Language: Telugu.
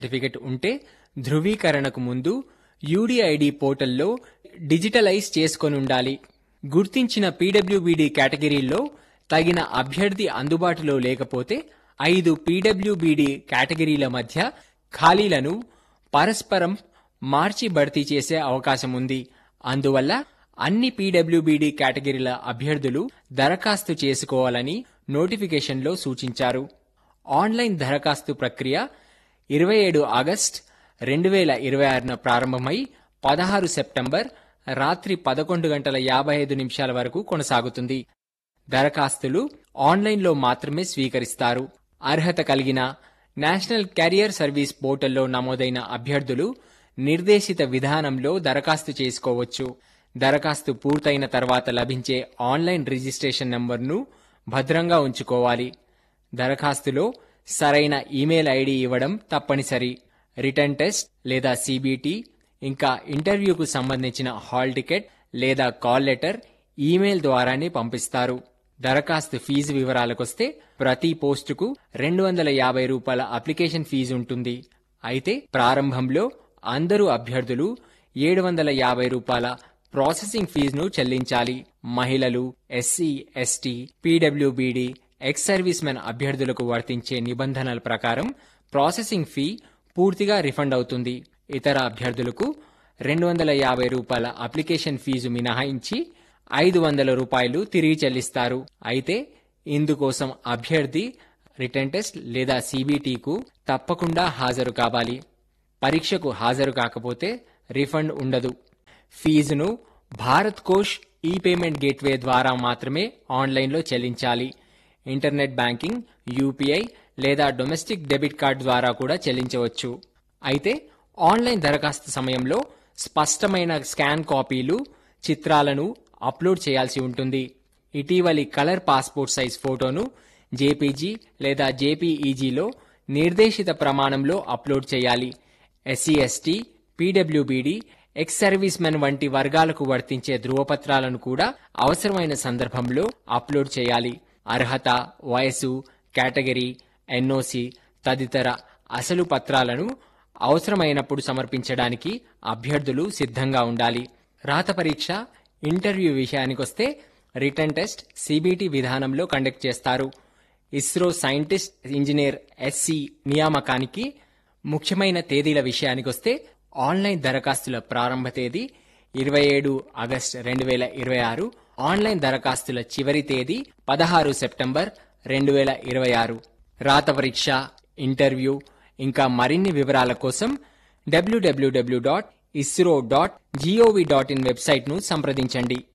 సర్టిఫికెట్ ఉంటే ధృవీకరణకు ముందు యూడిఐడి పోర్టల్లో డిజిటలైజ్ చేసుకొని ఉండాలి గుర్తించిన పీడబ్ల్యూబీడీ కేటగిరీల్లో తగిన అభ్యర్థి అందుబాటులో లేకపోతే ఐదు పీడబ్ల్యూబీడీ కేటగిరీల మధ్య ఖాళీలను పరస్పరం మార్చి భర్తీ చేసే అవకాశం ఉంది అందువల్ల అన్ని పీడబ్ల్యూబీడీ కేటగిరీల అభ్యర్థులు దరఖాస్తు చేసుకోవాలని నోటిఫికేషన్లో సూచించారు ఆన్లైన్ దరఖాస్తు ప్రక్రియ ఇరవై ఏడు ఆగస్ట్ రెండు వేల ఇరవై ఆరున ప్రారంభమై పదహారు సెప్టెంబర్ రాత్రి పదకొండు గంటల యాభై ఐదు నిమిషాల వరకు కొనసాగుతుంది దరఖాస్తులు ఆన్లైన్లో మాత్రమే స్వీకరిస్తారు అర్హత కలిగిన నేషనల్ కెరియర్ సర్వీస్ పోర్టల్లో నమోదైన అభ్యర్థులు నిర్దేశిత విధానంలో దరఖాస్తు చేసుకోవచ్చు దరఖాస్తు పూర్తయిన తర్వాత లభించే ఆన్లైన్ రిజిస్ట్రేషన్ నంబర్ను భద్రంగా ఉంచుకోవాలి దరఖాస్తులో సరైన ఈమెయిల్ ఐడి ఇవ్వడం తప్పనిసరి రిటర్న్ టెస్ట్ లేదా సిబిటి ఇంకా ఇంటర్వ్యూకు సంబంధించిన హాల్ టికెట్ లేదా కాల్ లెటర్ ఈమెయిల్ ద్వారానే పంపిస్తారు దరఖాస్తు ఫీజు వివరాలకొస్తే ప్రతి పోస్టుకు రెండు వందల యాభై రూపాయల అప్లికేషన్ ఫీజు ఉంటుంది అయితే ప్రారంభంలో అందరూ అభ్యర్థులు ఏడు వందల యాభై రూపాయల ప్రాసెసింగ్ ఫీజును చెల్లించాలి మహిళలు SC ST PWBD ex service men అభ్యర్థులకు వర్తించే నిబంధనల ప్రకారం ప్రాసెసింగ్ ఫీ పూర్తిగా రిఫండ్ అవుతుంది ఇతర అభ్యర్థులకు రెండు వందల యాభై రూపాయల అప్లికేషన్ ఫీజు మినహాయించి ఐదు వందల రూపాయలు తిరిగి చెల్లిస్తారు అయితే ఇందుకోసం అభ్యర్థి రిటర్న్ టెస్ట్ లేదా సిబిటికు తప్పకుండా హాజరు కావాలి పరీక్షకు హాజరు కాకపోతే రిఫండ్ ఉండదు ఫీజును Bharat Kosh e payment gateway ద్వారా మాత్రమే ఆన్లైన్లో చెల్లించాలి ఇంటర్నెట్ బ్యాంకింగ్ యూపీఐ లేదా డొమెస్టిక్ డెబిట్ కార్డ్ ద్వారా కూడా చెల్లించవచ్చు అయితే ఆన్లైన్ దరఖాస్తు సమయంలో స్పష్టమైన స్కాన్ కాపీలు చిత్రాలను అప్లోడ్ చేయాల్సి ఉంటుంది ఇటీవలి కలర్ పాస్పోర్ట్ సైజ్ ఫోటోను జేపీజీ లేదా జేపీఈజీలో నిర్దేశిత ప్రమాణంలో అప్లోడ్ చేయాలి SC ST PWBD ex service men వంటి వర్గాలకు వర్తించే ధృవపత్రాలను కూడా అవసరమైన సందర్భంలో అప్లోడ్ చేయాలి అర్హత వయసు కేటగిరీ ఎన్ఓసి తదితర అసలు పత్రాలను అవసరమైనప్పుడు సమర్పించడానికి అభ్యర్థులు సిద్ధంగా ఉండాలి రాత పరీక్ష ఇంటర్వ్యూ విషయానికొస్తే రిటర్న్ టెస్ట్ సిబిటి విధానంలో కండక్ట్ చేస్తారు ఇస్రో సైంటిస్ట్ ఇంజనీర్ ఎస్సి నియామకానికి ముఖ్యమైన తేదీల విషయానికొస్తే ఆన్లైన్ దరఖాస్తుల ప్రారంభ తేదీ ఇరవై ఏడు ఆగస్ట్ రెండు వేల ఇరవై ఆరు ఆన్లైన్ దరఖాస్తుల చివరి తేదీ పదహారు సెప్టెంబర్ రెండు వేల ఇరవై ఆరు రాత పరీక్ష ఇంటర్వ్యూ ఇంకా మరిన్ని వివరాల కోసం WWW dot ISRO dot GOV dot in వెబ్సైట్ను సంప్రదించండి